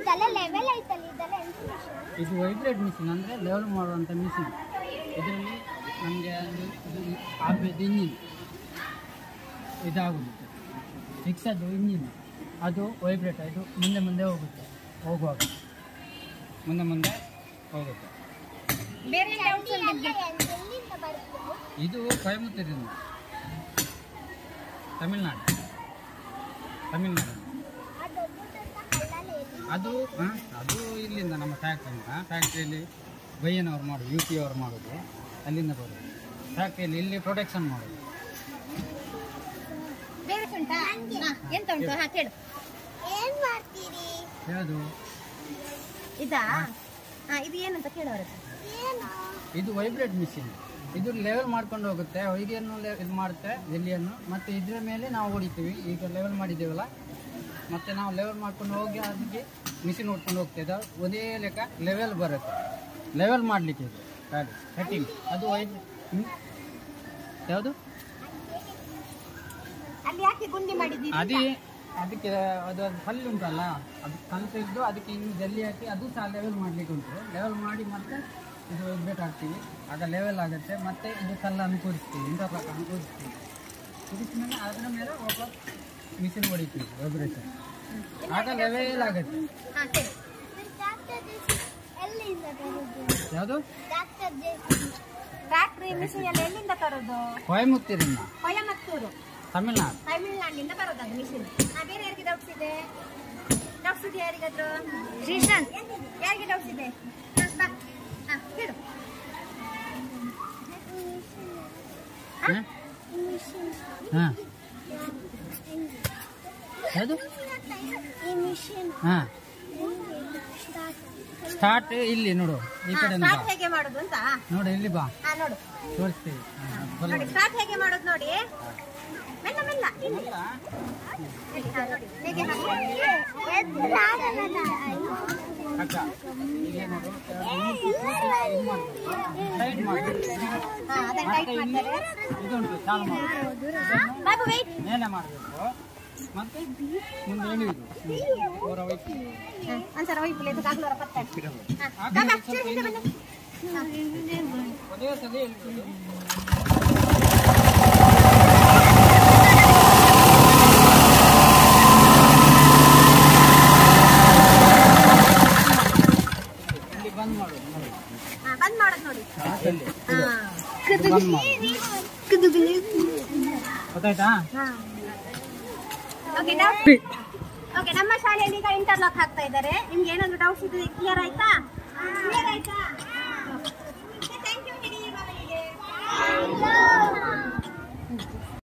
ಇದೆಲ್ಲ ಲೆವೆಲ್ ಐತಲ್ಲ ಇದೆಲ್ಲ ಇನ್ಫಾರ್ಮೇಶನ್ ಇದು ವೈಬ್ರೇಟ್ ಮಿಷಿನ್ ಅಂದರೆ ಲೆವೆಲ್ ಮಾಡುವಂಥ ಮಿಷಿನ್ ಇದರಲ್ಲಿ ನಮಗೆ ಇದು ಆಗಬೇಕು ಇಂಜಿನ್ ಇದಾಗುತ್ತೆ ಫಿಕ್ಸದ್ದು ಇಂಜಿನ್ ಅದು ವೈಬ್ರೇಟ್ ಇದು ಮುಂದೆ ಮುಂದೆ ಹೋಗುತ್ತೆ ಹೋಗುವಾಗ ಮುಂದೆ ಮುಂದೆ ಹೋಗುತ್ತೆ ಬೇರೆ ಡೌಟ್ಸ್ ಎಲ್ಲಿಂದ ಬರುತ್ತೆ ಇದು ಕೊಯಮತ್ತೂರಿಂದ ತಮಿಳ್ನಾಡು ತಮಿಳ್ನಾಡು ಆ ದೊಡ್ಡ ಕಲ್ಲಲ್ಲಿ ಎಲ್ಲಿ ಅದು ಆ, ಅದು ಇಲ್ಲಿಂದ ನಮ್ಮ ಫ್ಯಾಕ್ಟ್ರಿಯಿಂದ ಫ್ಯಾಕ್ಟ್ರಿಯಲ್ಲಿ ಬೈಯನವ್ರು ಮಾಡೋದು ಯು ಪಿ ಅವ್ರು ಮಾಡೋದು ಅಲ್ಲಿಂದ ಬರೋದು ಫ್ಯಾಕ್ಟ್ರಿಯಲ್ಲಿ ಇಲ್ಲಿ ಪ್ರೊಟೆಕ್ಷನ್ ಮಾಡೋದು ಬೇರೆ ಉಂಟಾ ಹಾ, ಎಂತ ಉಂಟು ಹಾ ಕೇಳು ಏನ್ ಮಾಡ್ತೀರಿ ಯಾವುದು ಇದಾ ಹಾ ಇದು ಏನಂತ ಕೇಳೋರ ಏನು ಇದು ವೈಬ್ರೇಟ್ ಮಿಷಿನ್ ಇದು ಲೆವೆಲ್ ಮಾಡ್ಕೊಂಡು ಹೋಗುತ್ತೆ ಹೊಯ್ಗೆಯನ್ನು ಲೆ- ಇದು ಮಾಡುತ್ತೆ ಜಲ್ಲಿಯನ್ನು ಮತ್ತು ಇದರ ಮೇಲೆ ನಾವು ಹೊಡಿತೀವಿ ಈಗ ಲೆವೆಲ್ ಮಾಡಿದ್ದೀವಲ್ಲ ಮತ್ತು ನಾವು ಲೆವೆಲ್ ಮಾಡ್ಕೊಂಡು ಹೋಗಿ ಅದಕ್ಕೆ ಮಿಷಿನ್ ಹೊಡ್ಕೊಂಡು ಹೋಗ್ತಿದ್ದ ಒಂದೇ ಲೆಕ್ಕ ಲೆವೆಲ್ ಬರುತ್ತೆ ಲೆವೆಲ್ ಮಾಡಲಿಕ್ಕೆ ಇದು ಗಾಡಿ ಕಟ್ಟಿಂಗ್ ಅದು ವೈಬ್ರೇಟ್ ಯಾವುದು ಅಲ್ಲಿ ಯಾಕೆ ಗುಂಡಿ ಮಾಡಿದ್ದೀರಿ ಅದೇ ಅದಕ್ಕೆ ಅದು ಅದು ಕಲ್ಲು ಉಂಟಲ್ಲ ಅದು ಕಲ್ಲು ತೆಗೆದು ಅದಕ್ಕೆ ಇನ್ನು ಜಲ್ಲಿ ಹಾಕಿ ಅದು ಸಹ ಲೆವೆಲ್ ಮಾಡಲಿಕ್ಕೆ ಉಂಟು ಲೆವೆಲ್ ಮಾಡಿ ಮತ್ತೆ ಇದು ವೈಬ್ರೇಟ್ ಹಾಕ್ತೀವಿ ಆಗ ಲೆವೆಲ್ ಆಗುತ್ತೆ ಮತ್ತೆ ಇದು ಕಲ್ಲನ್ನು ಕೂರಿಸ್ತೀವಿ ಇಂಟರ್ಲಾಕನ್ನು ಕೂರಿಸ್ತೀವಿ ಕೂರಿಸಿದ ಮೇಲೆ ಅದರ ಮೇಲೆ ವಾಪಸ್ ಮಿಷಿನ್ ಹೊಡಿತೀವಿ ವೈಬ್ರೇಷನ್ ಆಗ ಲೆವೆಲ್ ಆಗುತ್ತೆ ಹಾ ಕೇಳು ಡಾಕ್ಟರ್ ಜೇಸಿ ಎಲ್ಲಿಂದ ಬರುದು ಯಾವುದು ಡಾಕ್ಟರ್ ಜೇಸಿ ಫ್ಯಾಕ್ಟ್ರಿ ಮಿಷಿನ್ ಎಲ್ಲ ಎಲ್ಲಿಂದ ತರೋದು ಕೊಯಮತ್ತೂರಿಂದ ಕೊಯಮತ್ತೂರು ತಮಿಳ್ನಾಡು ತಮಿಳ್ನಾಡಿನಿಂದ ಬರೋದು ಅದು ಮಿಷಿನ್ ಹಾ ಬೇರೆ ಯಾರಿಗೆ ಡೌಟ್ಸ್ ಇದೆ ಡೌಟ್ಸ್ ಇದೆ ಯಾರಿಗಾದ್ರು ಶ್ರೀಶಾಂತ್ ಯಾರಿಗೆ ಡೌಟ್ಸ್ ಇದೆ ಹಾ, ಬಾ ಹಾ ಹೇಳು ಹಾಂ ಹಾಂ ಯಾವುದು ಈ ಮಿಷನ್ ಹಾಂ ಸ್ಟಾರ್ಟ್ ಸ್ಟಾರ್ಟ್ ಇಲ್ಲಿ ನೋಡು ಈ ಕಡೆಯಿಂದ ಸ್ಟಾರ್ಟ್ ಬಾ ಹೇಗೆ ಮಾಡೋದು ಅಂತ ನೋಡು ಇಲ್ಲಿ ಬಾ ಹಾ ನೋಡು ತೋರಿಸ್ತೀವಿ ಹಾಂ, ಬಲ್ಲ ನೋಡಿ ಸ್ಟಾರ್ಟ್ ಹೇಗೆ ಮಾಡೋದು ನೋಡಿ ಮೆಲ್ಲ ಮೆಲ್ಲ ಇಲ್ಲಿ. ಬಲ್ಲ. ಇಲ್ಲಿ, ಹಾ, ನೋಡಿ ಹೇಗೆ ಹಾಕೋದು? ಅಕ್ಕ ಇಲ್ಲಿ ನೋಡು ಇದು ಮಾಡ್ಬೇಕು. ಟೈಟ್ ಮಾಡ್ಬೇಕು. ಹಾ ಅದನ್ನ ಟೈಟ್ ಮತ್ತೆ ಇಲ್ಲಿ ಮಾಡ್ತಾರೆ ಇದುಂಟು ಚಾಲು ಮಾಡಬೇಕು ಬಾಬು ವೆಯ್ಟ್ ಮೇಲೆ ಮಾಡಬೇಕು ಮತ್ತೆ ಮುಂದೆ ಎಳೆಯುವುದು ಅವರ ವೈಪ್ ಒಂದ್ಸಲ ವೈಪುಲೆ ಇದು ಕಾಗ್ಲೋರ ಪತ್ತೆ ಹಾ ಆಗ ಬಾಬಾ ಸ್ವಲ್ಪ ಹಿಂದೆ ಬನ್ನಿ ಒಂದೇ ಸಲ ಎಳೆಯುವುದು ಇಲ್ಲಿ ಬಂದ್ ಮಾಡೋದು ನೋಡಿ. ಹಾ ಬಂದ್ ಮಾಡೋದು ನೋಡಿ ಇಲ್ಲಿ. ಹಾ ಇದು ಬಂದ್ ಮಾಡೋದು. ಗೊತ್ತಾಯ್ತಾ ಓಕೆ ಡೌಟ್ ಓಕೆ ನಮ್ಮ ಶಾಲೆಯಲ್ಲಿ ಈಗ ಇಂಟರ್ಲಾಕ್ ಹಾಕ್ತಾ ಇದ್ದಾರೆ ನಿಮ್ಗೆ ಏನಾದ್ರು ಡೌಟ್ಸ್ ಇದ್ರೆ ಕ್ಲಿಯರ್ ಆಯ್ತಾ ಕ್ಲಿಯರ್ ಆಯ್ತಾ